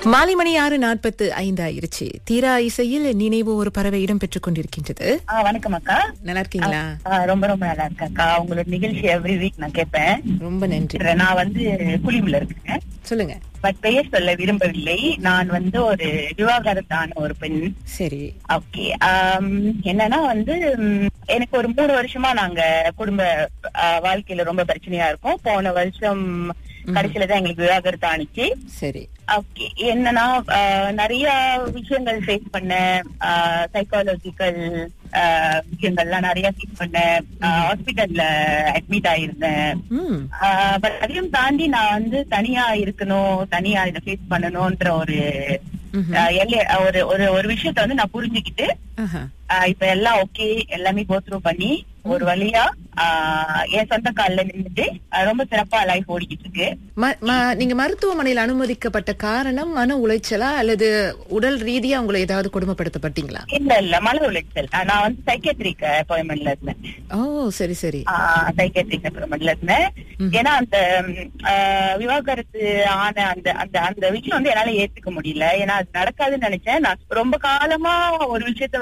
மாலை மணி ஆறு நாற்பத்து ஐந்து ஆயிருச்சு தீரா இசையில் நினைவு ஒரு பறவை இடம் பெற்றுக் கொண்டிருக்கின்றது ஆ, வணக்கம் அக்கா நல்லா இருக்கீங்களா ஆ, ரொம்ப ரொம்ப நல்லா இருக்கேன் அக்கா உங்களோட நிகழ்ச்சி எவ்ரி வீக் நான் கேட்பேன் ரொம்ப நன்றி நான் வந்து குளிமுல இருக்கேன் சொல்லுங்க பட் பெயர் சொல்ல விரும்பவில்லை நான் வந்து ஒரு விவாகரத்தான ஒரு பெண் சரி ஓகே என்னன்னா வந்து ம், எனக்கு ஒரு மூணு வருஷமா நாங்க குடும்ப ஆ, வாழ்க்கையில ரொம்ப பிரச்சனையா இருக்கும் போன வருஷம் கடைசியில தான் எங்களுக்கு விவாகரத்து ஆனிச்சு சரி ஓகே என்னன்னா ஆஹ், நிறைய விஷயங்கள் ஃபேஸ் பண்ண சைக்காலஜிக்கல் விஷயங்கள்லாம் நிறைய ஃபேஸ் பண்ணேன் ஹாஸ்பிட்டல்ல அட்மிட் ஆயிருந்தேன் ம் பட் அதையும் தாண்டி நான் வந்து தனியா இருக்கணும் தனியா இதை ஃபேஸ் பண்ணணும்ன்ற ஒரு ம்ஹும். ஆஹ், எல்லை- ஒரு ஒரு ஒரு விஷயத்த வந்து நான் புரிஞ்சுக்கிட்டு ஆஹா. ஆஹ், இப்ப எல்லாம் ஓகே எல்லாமே கோத்ரூ பண்ணி ஒரு வழியா ஆஹ், என் சொந்த கால்ல நின்னுட்டு ஆஹ், ரொம்ப சிறப்பா லைஃப் ஓடிக்கிட்டு இருக்கு ம- ம- நீங்க மருத்துவமனையில் அனுமதிக்கப்பட்ட காரணம் மன உளைச்சலா அல்லது உடல் ரீதியா உங்களை ஏதாவது கொடுமைப்படுத்தப்பட்டீங்களா இல்ல இல்ல மன உளைச்சல் ஆஹ், நான் வந்து சைக்கேட்ரிக் அப்பாயின்மெண்ட்ல இருந்தேன் ஓ சரி சரி சைக்கேட்ரிக் அப்பாயின்மெண்ட்ல இருந்தேன் ஏன்னா அந்த ம், ஆஹ், விவாகரத்து ஆன அந்த அந்த அந்த விஷயம் வந்து என்னால ஏத்துக்க முடியல ஏன்னா அது நடக்காதுன்னு நினைச்சேன் நான் ரொம்ப காலமா ஒரு விஷயத்த